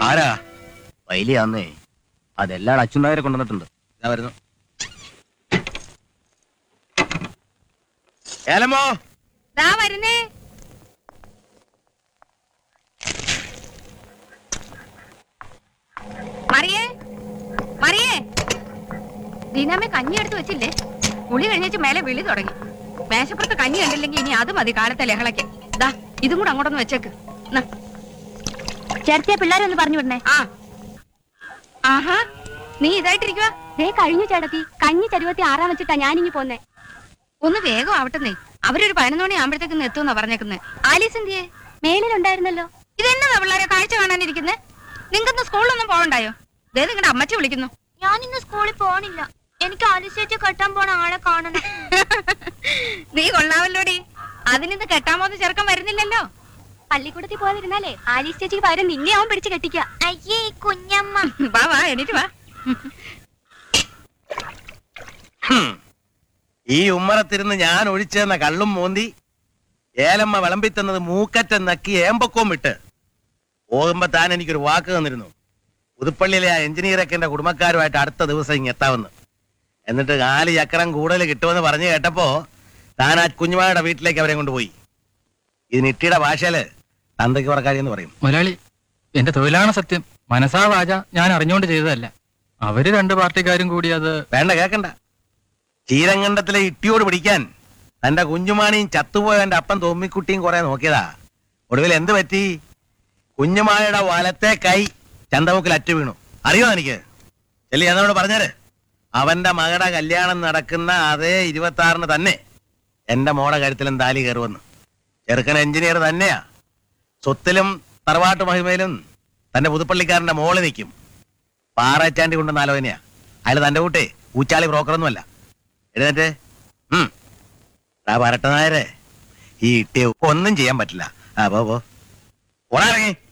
ആരാ വൈലിയാന്നേ അതെല്ലാം അച്ഛനായരെ കൊണ്ടുവന്നിട്ടുണ്ട് ഞാൻ വരുന്നു ഏലമോ ദാ വരുന്നേ മറിയേ മറിയേ ദീനാമ്മ കഞ്ഞി എടുത്ത് വെച്ചില്ലേ കുളി കഴിഞ്ഞേച്ച് മേലെ വിളി തുടങ്ങി മേശപ്പുറത്ത് കഞ്ഞി കണ്ടില്ലെങ്കിൽ ഇനി അത് മതി കാലത്തെ ലഹളയ്ക്ക് ദാ ഇതും കൂടെ അങ്ങോട്ടൊന്ന് വെച്ചേക്ക് ന്നാ. ചേർത്തിയ പിള്ളേരൊന്ന് പറഞ്ഞു വിടണേ ആ ആഹാ നീ ഇതായിട്ടിരിക്കുക ദേ കഴിഞ്ഞു ചേട്ടത്തി കഞ്ഞി ചരുവത്തി ആറാം വെച്ചിട്ടാ ഞാനിങ്ങി പോന്നെ ഒന്ന് വേഗം ആവട്ടെന്നേ അവരൊരു പതിനൊന്ന് മണി ആകുമ്പോഴത്തേക്ക് എത്തുമെന്നാ പറഞ്ഞേക്കുന്നേ ആലീസ് എന്തിയേ മേലിലുണ്ടായിരുന്നല്ലോ ഇതെന്നതാ പിള്ളേരെ കാഴ്ച കാണാനിരിക്കുന്നേ നിങ്ങൾക്കൊന്ന് സ്കൂളിലൊന്നും പോകണ്ടായോ ദേ നിങ്ങളുടെ അമ്മച്ചി വിളിക്കുന്നു ഞാൻ ഇന്ന് സ്കൂളിൽ പോണില്ല എനിക്ക് ആലിച്ചേച്ചി കെട്ടാൻ പോണ ആളെ കാണണം നീ കൊള്ളാവല്ലോടി അതിനിന്ന് കെട്ടാമോന്ന് ചെറുക്കം വരുന്നില്ലല്ലോ പള്ളിക്കൂടത്തിൽ പോകാതിരുന്നാലേ ആലീസ് ചേച്ചിക്ക് പകരം നിന്നെ അവൻ പിടിച്ച് കെട്ടിക്ക അയ്യേ കുഞ്ഞമ്മ വാ വാ എണീറ്റ് വാ ഹും. ഈ ഉമ്മറത്തിരുന്ന് ഞാൻ ഒഴിച്ചെന്ന കള്ളും മോന്തി ഏലമ്മ വിളമ്പിത്തന്നത് മൂക്കറ്റം നക്കി ഏമ്പക്കവും വിട്ട് പോകുമ്പോ താൻ എനിക്കൊരു വാക്ക് തന്നിരുന്നു പുതുപ്പള്ളിയിലെ ആ എഞ്ചിനീയറൊക്കെ എന്റെ കുടുംബക്കാരുമായിട്ട് അടുത്ത ദിവസം ഇങ്ങ് എത്താമെന്ന് എന്നിട്ട് നാല് ചക്രം കൂടുതൽ കിട്ടുമെന്ന് പറഞ്ഞു കേട്ടപ്പോ താൻ ആ കുഞ്ഞുമായുടെ വീട്ടിലേക്ക് അവരെ കൊണ്ടുപോയി ഇത് നിട്ടിയുടെ ഭാഷയില് തന്തയ്ക്ക് പറക്കാരി എന്ന് പറയും മുതലാളി എന്റെ തൊഴിലാണ് സത്യം മനസാ വാച ഞാൻ അറിഞ്ഞുകൊണ്ട് ചെയ്തതല്ല അവര് രണ്ട് പാർട്ടിക്കാരും കൂടി അത് വേണ്ട കേക്കണ്ട ചീരങ്കണ്ടത്തിലെ ഇട്ടിയോട് പിടിക്കാൻ തന്റെ കുഞ്ഞുമാണിയും ചത്തുപോയ എന്റെ അപ്പൻ തോമ്മിക്കുട്ടിയും കുറെ നോക്കിയതാ ഒടുവിൽ എന്ത് പറ്റി കുഞ്ഞുമായുടെ വലത്തെ കൈ ചന്തമുക്കിൽ അറ്റു വീണു അറിയോ എനിക്ക് ചെല്ലി എന്നോട് പറഞ്ഞേര് അവന്റെ മകളുടെ കല്യാണം നടക്കുന്ന അതേ ഇരുപത്തി ആറിന് തന്നെ എന്റെ മോടെ കരുത്തിലും താലി കയറുമെന്ന് ചെറുക്കൻ എഞ്ചിനീയർ തന്നെയാ സ്വത്തിലും തറവാട്ട് മഹിമയിലും തന്റെ പുതുപ്പള്ളിക്കാരന്റെ മോള് നിൽക്കും പാറച്ചാണ്ടി കൊണ്ടുവന്ന ആലോചനയാ അയാൾ തന്റെ കൂട്ടേ ഊച്ചാളി ബ്രോക്കറൊന്നുമല്ല എഴുന്നേറ്റ് ഉം ആ വരട്ടനായരെ ഈ ഇട്ടിയ ഒന്നും ചെയ്യാൻ പറ്റില്ല ആ പോ പോ ഓടാ ഇറങ്ങി